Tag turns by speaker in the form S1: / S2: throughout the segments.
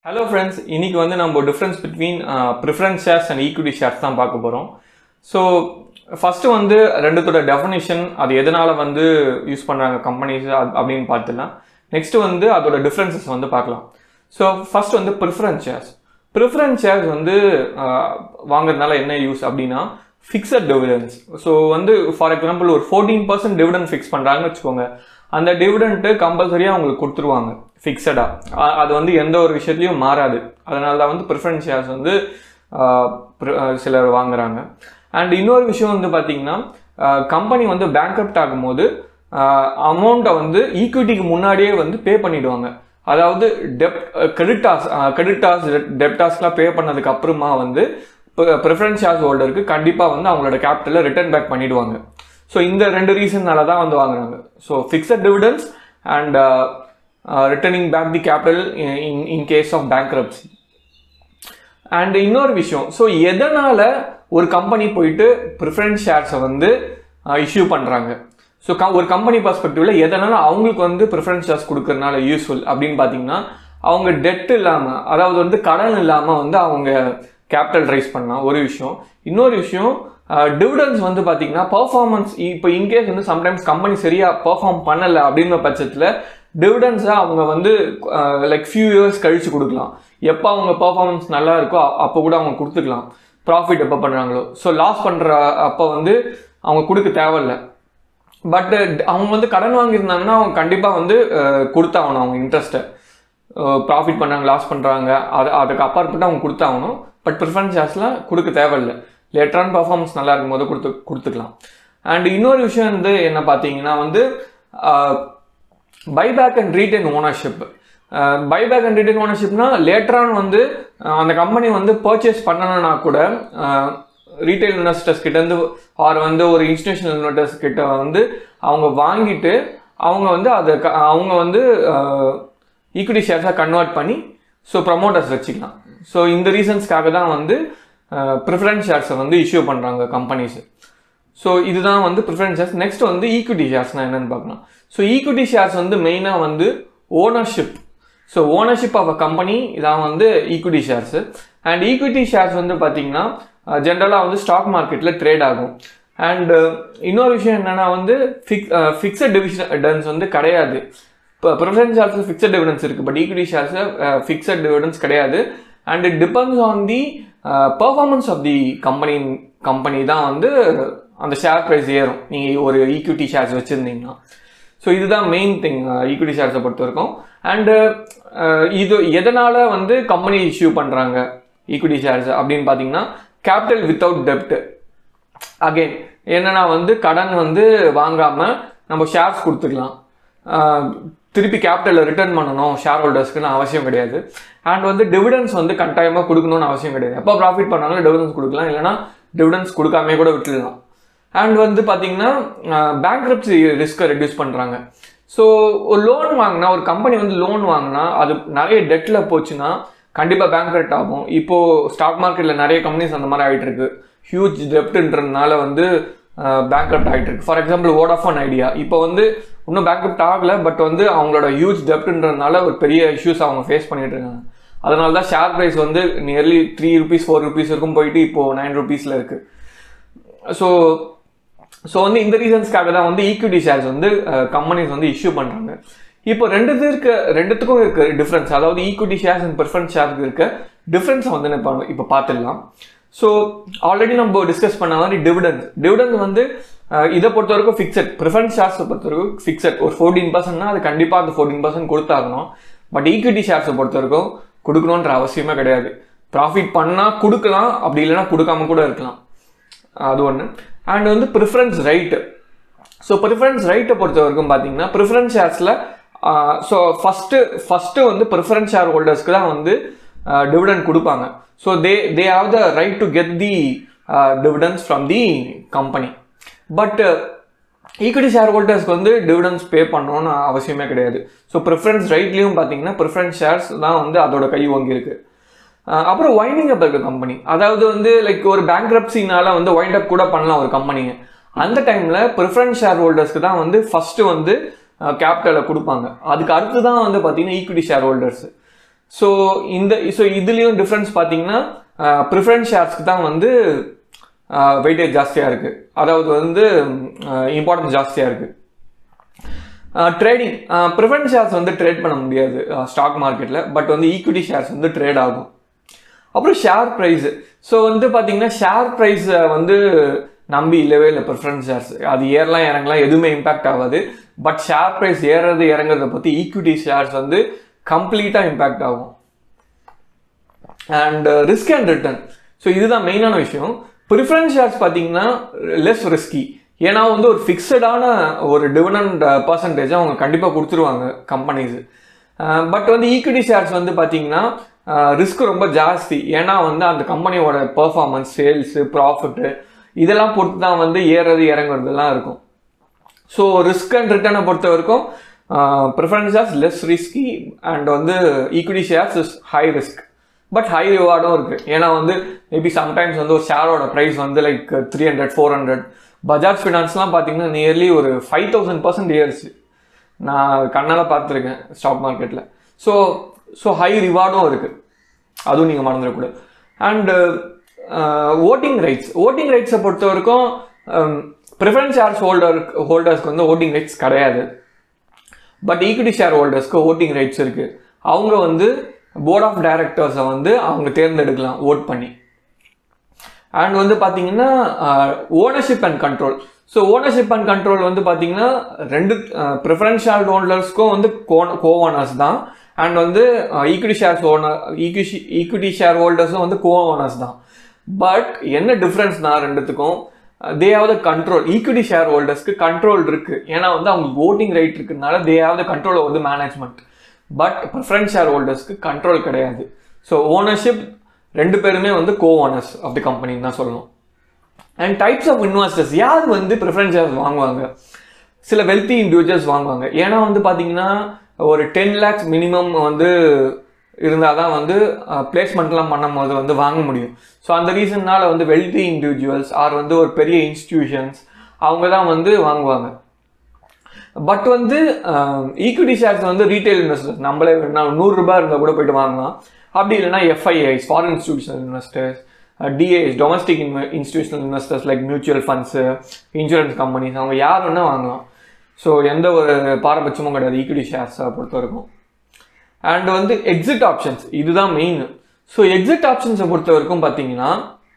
S1: hello friends இன்னைக்கு வந்து நம்ம difference between preference shares and equity shares தான் பார்க்க போகிறோம் ஸோ ஃபஸ்ட்டு வந்து ரெண்டுத்தோட டெஃபினிஷன் அது எதனால் வந்து யூஸ் பண்ணுறாங்க கம்பெனிஸ் அப்படின்னு பார்த்துலாம் நெக்ஸ்ட் வந்து அதோட டிஃப்ரென்சஸ் வந்து பார்க்கலாம் ஸோ ஃபர்ஸ்ட் வந்து ப்ரிஃபரன்ஸ் ஷேர்ஸ் ப்ரிஃபரன்ஸ் ஷேர்ஸ் வந்து ஆஹ், வாங்குறதுனால என்ன யூஸ் அப்படின்னா ஃபிக்ஸட் டிவிடன்ஸ் ஸோ வந்து ஃபார் எக்ஸாம்பிள் ஒரு ஃபோர்டீன் பர்சன்ட் டிவிடன் ஃபிக்ஸ் பண்ணுறாங்கன்னு வச்சுக்கோங்க அந்த டிவிடெண்ட்டு கம்பல்சரியாக அவங்களுக்கு கொடுத்துருவாங்க ஃபிக்ஸடாக அது வந்து எந்த ஒரு விஷயத்துலையும் மாறாது அதனால தான் வந்து ப்ரிஃபரன்ஸ் ஷேர்ஸ் வந்து ஆஹ், pri- ஆஹ், சிலர் வாங்குறாங்க அண்ட் இன்னொரு விஷயம் வந்து பார்த்தீங்கன்னா கம்பெனி வந்து பேங்க்ரப்ட் ஆகும்போது அமௌண்ட்டை வந்து ஈக்விட்டிக்கு முன்னாடியே வந்து பே பண்ணிடுவாங்க அதாவது டெப் கிரெடிட்டாஸ் கிரெடிட்டாஸ் டெப்டாஸ்லாம் பே பண்ணதுக்கு அப்புறமா வந்து ப்ரிஃபரன்ஸ் ஷேர்ஸ் ஹோல்டருக்கு கண்டிப்பாக வந்து அவங்களோட கேபிட்டலை ரிட்டர்ன் பேக் பண்ணிடுவாங்க ஸோ இந்த ரெண்டு ரீசன்னால தான் வந்து வாங்குறாங்க so fixed dividends and returning back the capital in in case of bankruptcy and இன்னொரு விஷயம் ஸோ எதனால் ஒரு கம்பெனி போயிட்டு ப்ரிஃபரன்ஸ் ஷேர்ஸை வந்து இஷ்யூ பண்ணுறாங்க ஸோ க ஒரு கம்பெனி பர்ஸ்பெக்டிவில் எதனால் அவங்களுக்கு வந்து ப்ரிஃபரன்ஸ் ஷேர்ஸ் கொடுக்கறனால யூஸ்ஃபுல் அப்படின்னு பார்த்தீங்கன்னா அவங்க டெட் இல்லாமல் அதாவது வந்து கடன் இல்லாமல் வந்து அவங்க கேபிட்டல் ரைஸ் பண்ணலாம் ஒரு விஷயம் இன்னொரு விஷயம் டிவிடன்ஸ் வந்து பார்த்தீங்கன்னா பர்ஃபார்மன்ஸ் இப்போ இன்கேஸ் வந்து சம்டைம்ஸ் கம்பெனி சரியாக பெர்ஃபார்ம் பண்ணலை அப்படிங்கிற பட்சத்தில் டிவிடன்ஸை அவங்க வந்து லைக் ஃபியூ இயர்ஸ் கழிச்சு கொடுக்கலாம் எப்போ அவங்க பெர்ஃபார்மன்ஸ் நல்லா இருக்கோ அ- அப்போ கூட அவங்க கொடுத்துக்கலாம் ப்ராஃபிட் எப்போ பண்ணுறாங்களோ ஸோ லாஸ் பண்ணுற அப்போ வந்து அவங்க கொடுக்க தேவையில்ல பட் அவங்க வந்து கடன் வாங்கியிருந்தாங்கன்னா அவங்க கண்டிப்பாக வந்து அஹ், கொடுத்தாகணும் அவங்க இன்ட்ரெஸ்ட்டை ப்ராஃபிட் பண்ணாங்க லாஸ் பண்ணுறாங்க அது அதுக்கு அப்பாற்பட்டு அவங்க கொடுத்தாகணும் பட் ப்ரிஃபரன்ஸ் ஷேர்ஸ்லாம் கொடுக்க தேவையில்லை லேட்டரான பர்ஃபார்மன்ஸ் நல்லா இருக்கும் போது கொடுத்து கொடுத்துக்கலாம் அண்ட் இன்னொரு விஷயம் வந்து என்ன பார்த்தீங்கன்னா வந்து buyback and retain ownership buyback and retain ஓனர்ஷிப்னா லேட்டரான் வந்து அஹ், அந்த கம்பெனி வந்து பர்ச்சேஸ் பண்ணணும்னா கூட ரீட்டைல் இன்வெஸ்டர்ஸ் கிட்ட இருந்து ஆர் வந்து ஒரு இன்ஸ்டிடியூஷனல் இன்வெஸ்டர்ஸ் கிட்ட வந்து அவங்க வாங்கிட்டு அவங்க வந்து அதை க- அவங்க வந்து ஈக்விட்டி ஷேர்ஸாக கன்வெர்ட் பண்ணி ஸோ ப்ரமோட்டர்ஸ் வச்சுக்கலாம் ஸோ இந்த ரீசன்ஸ்க்காக தான் வந்து ப்ரிஃபரன்ஸ் ஷேர்ஸை வந்து இஷ்யூ பண்ணுறாங்க கம்பெனிஸ் ஸோ இதுதான் வந்து ப்ரிஃபரன்ஸ் ஷேர்ஸ் நெக்ஸ்ட் வந்து ஈக்விட்டி ஷேர்ஸ்னா என்னன்னு பார்க்கலாம் ஸோ ஈக்விட்டி ஷேர்ஸ் வந்து மெயினாக வந்து ownership so ownership of a company இதான் வந்து equity shares and equity shares வந்து பார்த்தீங்கன்னா ஜென்ரலாக வந்து ஸ்டாக் மார்க்கெட்டில் ட்ரேட் ஆகும் அண்ட் இன்னொரு விஷயம் என்னன்னா வந்து ஃபிக் ஃபிக்ஸட் டிவிஷன்ஸ் வந்து கிடையாது இப்போ ப்ரிஃபரன்ஸ் ஷேர்ஸ் ஃபிக்ஸட் டிவிடன்ஸ் இருக்குது but equity shares fixed dividends கிடையாது and it depends on the performance of the company company தான் வந்து அந்த ஷேர் ப்ரைஸ் ஏறும் நீங்கள் ஒரு ஈக்விட்டி ஷேர்ஸ் வச்சுருந்தீங்கன்னா ஸோ இதுதான் மெயின் திங் ஈக்விட்டி ஷேர்ஸை பொறுத்த வரைக்கும் அண்டு இது எதனால் வந்து கம்பெனி இஷ்யூ பண்ணுறாங்க ஈக்விட்டி ஷேர்ஸ் அப்படின்னு பார்த்தீங்கன்னா கேபிட்டல் வித்தவுட் டெப்ட் அகைன் என்னன்னா வந்து கடன் வந்து வாங்காமல் நம்ம ஷேர்ஸ் கொடுத்துக்கலாம் ஆஹ் திருப்பி கேபிட்டலை ரிட்டர்ன் பண்ணணும் ஷேர் ஹோல்டர்ஸ்க்குன்னு அவசியம் கிடையாது அண்ட் வந்து டிவிடன்ஸ் வந்து கட்டாயமாக கொடுக்கணும்னு அவசியம் கிடையாது எப்போ ப்ராஃபிட் பண்ணாலும் டிவிடன்ஸ் கொடுக்கலாம் இல்லைனா டிவிடன்ஸ் கொடுக்காம கூட விட்டுடலாம் அண்ட் வந்து பார்த்தீங்கன்னா பேங்க்ரப்சி ரிஸ்க்கை ரெடியூஸ் பண்ணுறாங்க ஸோ ஒரு லோன் வாங்கினா ஒரு கம்பெனி வந்து லோன் வாங்கினா அது நிறைய டெட்டில் போச்சுன்னா கண்டிப்பாக பேங்க்ரப்ட் ஆகும் இப்போது ஸ்டாக் மார்க்கெட்டில் நிறைய கம்பெனிஸ் அந்த மாதிரி ஆகிட்டு இருக்கு ஹியூஜ் டெப்ட்ன்றதுனால வந்து பேங்க்ரப்ட் ஆகிட்டு இருக்கு ஃபார் எக்ஸாம்பிள் வோடாஃபோன் ஐடியா இப்போ வந்து இன்னும் பேங்க்ரப்ட் ஆகலை பட் வந்து அவங்களோட ஹியூஜ் டெப்ட்ன்றதுனால ஒரு பெரிய இஷ்யூஸ் அவங்க ஃபேஸ் பண்ணிட்டு இருக்காங்க அதனால தான் ஷேர் ப்ரைஸ் வந்து nearly three rupees four rupees இருக்கும் போயிட்டு இப்போது நைன் ருபீஸில் இருக்குது ஸோ ஸோ வந்து இந்த ரீசன்ஸ்க்காக தான் வந்து ஈக்விட்டி ஷேர்ஸ் வந்து கம்பெனிஸ் வந்து இஷ்யூ பண்ணுறாங்க இப்போ ரெண்டுத்து இருக்க ரெண்டுத்துக்கும் இருக்க டிஃப்ரென்ஸ் அதாவது equity shares and preference shares இருக்க டிஃப்ரென்ஸை வந்து இப்போ இப்போ பார்த்துடலாம் ஸோ ஆல்ரெடி நம்ம டிஸ்கஸ் பண்ண மாதிரி டிவிடன்ஸ் டிவிடன்ஸ் வந்து அஹ், இதை பொறுத்த வரைக்கும் ஃபிக்ஸட் ப்ரிஃபரன்ஸ் ஷேர்ஸை பொறுத்த வரைக்கும் ஃபிக்ஸட் ஒரு ஃபோர்டீன் பர்சன்ட்னா அது கண்டிப்பாக அந்த ஃபோர்டீன் பர்சன்ட் கொடுத்தாகணும் பட் ஈக்விட்டி ஷேர்ஸை பொறுத்த வரைக்கும் கொடுக்கணுன்ற அவசியமே கிடையாது ப்ராஃபிட் பண்ணால் கொடுக்கலாம் அப்படி இல்லைன்னா கொடுக்காம கூட இருக்கலாம் அது ஒன்று அண்ட் வந்து ப்ரிஃபரன்ஸ் ரைட்டு ஸோ ப்ரிஃபரன்ஸ் ரைட்டை பொறுத்த வரைக்கும் பார்த்தீங்கன்னா ப்ரிஃபரன்ஸ் ஷேர்ஸில் ஸோ ஃபஸ்ட்டு ஃபஸ்ட்டு வந்து ப்ரிஃபரன்ஸ் ஷேர் ஹோல்டர்ஸ்க்கு தான் வந்து டிவிடெண்ட் கொடுப்பாங்க so they they have the right to get the dividends from the company but equity share ஹோல்டர்ஸ்க்கு வந்து டிவிடன்ஸ் பே பண்ணணும்னு அவசியமே கிடையாது ஸோ ப்ரிஃபரன்ஸ் ரைட்லேயும் பார்த்தீங்கன்னா ப்ரிஃபரன்ஸ் ஷேர்ஸ் தான் வந்து அதோட கை ஓங்கியிருக்கு அஹ் அப்புறம் வைண்டிங் அப் இருக்க கம்பெனி அதாவது வந்து லைக் ஒரு பேங்க்ரப்சினால வந்து வைண்ட் அப் கூட பண்ணலாம் ஒரு கம்பெனிங்க அந்த டைமில் ப்ரிஃபரன்ஸ் ஷேர் ஹோல்டர்ஸ்க்கு தான் வந்து ஃபஸ்ட்டு வந்து கேபிட்டலை கொடுப்பாங்க அதுக்கு அடுத்து தான் வந்து பார்த்தீங்கன்னா ஈக்விட்டி ஷேர் ஹோல்டர்ஸ் ஸோ இந்த ஸோ இதுலேயும் டிஃப்ரென்ஸ் பார்த்தீங்கன்னா ப்ரிஃபரன்ஸ் ஷேர்ஸ்க்கு தான் வந்து வெயிட்டேஜ் ஜாஸ்தியாக இருக்குது அதாவது வந்து இம்பார்ட்டன்ஸ் ஜாஸ்தியாக இருக்குது ட்ரேடிங் ப்ரிஃபரன்ஸ் ஷேர்ஸ் வந்து ட்ரேட் பண்ண முடியாது ஸ்டாக் மார்க்கெட்டில் பட் வந்து ஈக்விட்டி ஷேர்ஸ் வந்து ட்ரேட் ஆகும் அப்புறம் ஷேர் ப்ரைஸு ஸோ வந்து பார்த்தீங்கன்னா ஷேர் ப்ரைஸை வந்து நம்பி இல்லவே இல்லை ப்ரிஃபரன்ஸ் ஷேர்ஸ் அது ஏறலாம் இறங்கலாம் எதுவுமே இம்பாக்ட் ஆகாது பட் ஷேர் ப்ரைஸ் ஏறது இறங்குறத பற்றி ஈக்விட்டி ஷேர்ஸ் வந்து கம்ப்ளீட்டாக இம்பேக்ட் ஆகும் and risk and return so இதுதான் மெயினான விஷயம் ப்ரிஃபரன்ஸ் ஷேர்ஸ் பார்த்தீங்கன்னா லெஸ் ரிஸ்கி ஏன்னா வந்து ஒரு ஃபிக்ஸடான ஒரு டிவிடண்ட் பர்சன்டேஜ் அவங்க கண்டிப்பாக கொடுத்துருவாங்க கம்பெனிஸ் பட் வந்து ஈக்விட்டி ஷேர்ஸ் வந்து பார்த்தீங்கன்னா ரிஸ்க் ரொம்ப ஜாஸ்தி ஏன்னா வந்து அந்த கம்பெனியோட பெர்ஃபார்மன்ஸ் சேல்ஸு ப்ராஃபிட்டு இதெல்லாம் பொறுத்து தான் வந்து ஏறது இறங்குறதுலாம் இருக்கும் ஸோ ரிஸ்க் அண்ட் ரிட்டர்னை பொறுத்த வரைக்கும் preference shares less risky and வந்து equity shares is high risk but high ரிவார்டும் இருக்குது ஏன்னா வந்து மேபி சம்டைம்ஸ் வந்து ஒரு ஷேரோட ப்ரைஸ் வந்து like three hundred four hundred Bajaj ஃபினான்ஸ்லாம் பார்த்தீங்கன்னா நியர்லி ஒரு ஃபைவ் தௌசண்ட் பர்சன்ட் ஏறிச்சு நான் கண்ணால் பார்த்துருக்கேன் ஸ்டாக் மார்க்கெட்டில் ஸோ ஸோ ஹை ரிவார்டும் இருக்குது அதுவும் நீங்கள் மறந்துடக்கூடாது அண்டு ஓட்டிங் ரைட்ஸ் ஓட்டிங் ரைட்ஸை பொறுத்த வரைக்கும் ப்ரிஃபரன்ஸ் ஷேர்ஸ் ஹோல்டர் ஹோல்டர்ஸ்க்கு வந்து ஓட்டிங் ரைட்ஸ் கிடையாது பட் ஈக்விட்டி ஷேர் ஹோல்டர்ஸ்க்கு ஓட்டிங் ரைட்ஸ் இருக்குது அவங்க வந்து போர்ட் ஆஃப் டைரக்டர்ஸை வந்து அவங்க தேர்ந்தெடுக்கலாம் ஓட் பண்ணி அண்ட் வந்து பார்த்தீங்கன்னா ownership and control so ownership and control வந்து பார்த்தீங்கன்னா ரெண்டு ப்ரிஃபரன்ஸ் ஷேர் ஓனர்ஸ்க்கும் வந்து கோ கோ ஓனர்ஸ் தான் அண்ட் வந்து equity shares owner equity equity share ஹோல்டர்ஸும் வந்து கோ ஓனர்ஸ் தான் பட் என்ன டிஃப்ரென்ஸ்னா ரெண்டுத்துக்கும் they have the control equity share ஹோல்டர்ஸ்க்கு கண்ட்ரோல் இருக்குது ஏன்னா வந்து அவங்களுக்கு ஓட்டிங் ரைட் இருக்குனால they have the control over the management but preference share ஹோல்டர்ஸ்க்கு கண்ட்ரோல் கிடையாது ஸோ ஓனர்ஷிப் ரெண்டு பேருமே வந்து கோ ஓனர்ஸ் ஆஃப் தி கம்பெனின்னு தான் சொல்லணும் அண்ட் டைப்ஸ் ஆஃப் இன்வெஸ்டர்ஸ் யார் வந்து ப்ரிஃபரன்ஸ் ஷேர்ஸ் வாங்குவாங்க சில வெல்த்தி இண்டிவிஜுவல்ஸ் வாங்குவாங்க ஏன்னா வந்து பார்த்தீங்கன்னா ஒரு டென் லேக்ஸ் மினிமம் வந்து இருந்தால் தான் வந்து பிளேஸ்மெண்ட்லாம் பண்ணும் போது வந்து வாங்க முடியும் ஸோ அந்த ரீசன்னால வந்து வெல்த்தி இண்டிவிஜுவல்ஸ் ஆர் வந்து ஒரு பெரிய இன்ஸ்டிடியூஷன்ஸ் அவங்க தான் வந்து வாங்குவாங்க பட் வந்து ஈக்விட்டி ஷேர்ஸ் வந்து ரீட்டைல் இன்வெஸ்டர்ஸ் நம்மளே வேணா நூறுரூபா இருந்தால் கூட போயிட்டு வாங்கலாம் அப்படி இல்லைன்னா FIIs foreign institutional investors DAS domestic இன்வெ institutional investors like mutual funds insurance companies அவங்க யார் வேணால் வாங்கலாம் ஸோ எந்த ஒரு பாரபட்சமும் கிடையாது ஈக்விட்டி ஷேர்ஸை பொறுத்த வரைக்கும் அண்ட் வந்து எக்ஸிட் ஆப்ஷன்ஸ் இதுதான் மெயின் ஸோ எக்ஸிட் ஆப்ஷன்ஸை பொறுத்த வரைக்கும் பார்த்தீங்கன்னா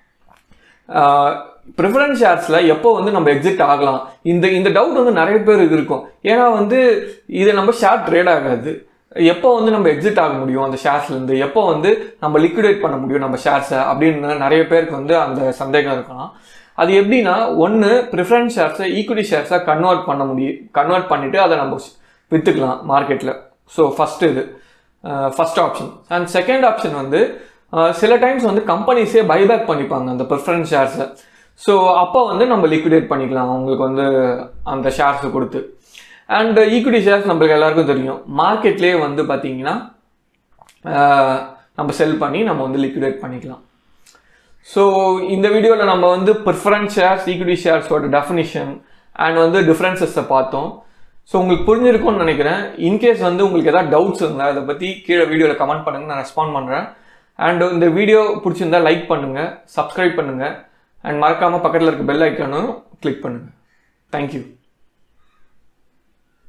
S1: ப்ரிஃபரன்ஸ் ஷேர்ஸில் எப்போ வந்து நம்ம எக்ஸிட் ஆகலாம் இந்த இந்த டவுட் வந்து நிறைய பேருக்கு இருக்கும் ஏன்னா வந்து இது நம்ம ஷேர் ட்ரேட் ஆகாது எப்போ வந்து நம்ம எக்ஸிட் ஆக முடியும் அந்த ஷேர்ஸ்லேருந்து எப்போ வந்து நம்ம லிக்விடேட் பண்ண முடியும் நம்ம ஷேர்ஸை அப்படின்னு நிறைய பேருக்கு வந்து அந்த சந்தேகம் இருக்கலாம் அது எப்படின்னா ஒன்று ப்ரிஃபரன்ஸ் ஷேர்ஸை ஈக்விட்டி ஷேர்ஸாக கன்வெர்ட் பண்ண முடியும் கன்வெர்ட் பண்ணிவிட்டு அதை நம்ம விற்றுக்கலாம் மார்க்கெட்டில் ஸோ ஃபஸ்ட்டு இது first option and second option வந்து சில டைம்ஸ் வந்து கம்பெனிஸே பைபேக் பண்ணிப்பாங்க அந்த ப்ரிஃபரன்ஸ் ஷேர்ஸை ஸோ அப்போ வந்து நம்ம லிக்விடேட் பண்ணிக்கலாம் அவங்களுக்கு வந்து அந்த ஷேர்ஸை கொடுத்து அண்ட் ஈக்விட்டி ஷேர்ஸ் நம்மளுக்கு எல்லாருக்கும் தெரியும் மார்க்கெட்லேயே வந்து பார்த்தீங்கன்னா நம்ம செல் பண்ணி நம்ம வந்து லிக்விடேட் பண்ணிக்கலாம் ஸோ இந்த வீடியோவில் நம்ம வந்து ப்ரிஃபரன்ஸ் ஷேர்ஸ் ஈக்விட்டி ஷேர்ஸோட டெஃபினிஷன் அண்ட் வந்து டிஃப்ரென்சஸை பார்த்தோம் ஸோ உங்களுக்கு புரிஞ்சிருக்கும்னு நினைக்கிறேன் இன்கேஸ் வந்து உங்களுக்கு ஏதாவது டவுட்ஸ் இருந்தால் அதை பற்றி கீழே வீடியோவில் கமெண்ட் பண்ணுங்கள் நான் ரெஸ்பாண்ட் பண்ணுறேன் அண்ட் இந்த வீடியோ பிடிச்சிருந்தா லைக் பண்ணுங்கள் சப்ஸ்கிரைப் பண்ணுங்கள் அண்ட் மறக்காமல் பக்கத்தில் இருக்க பெல் ஐக்கானும் கிளிக் பண்ணுங்கள் தேங்க்யூ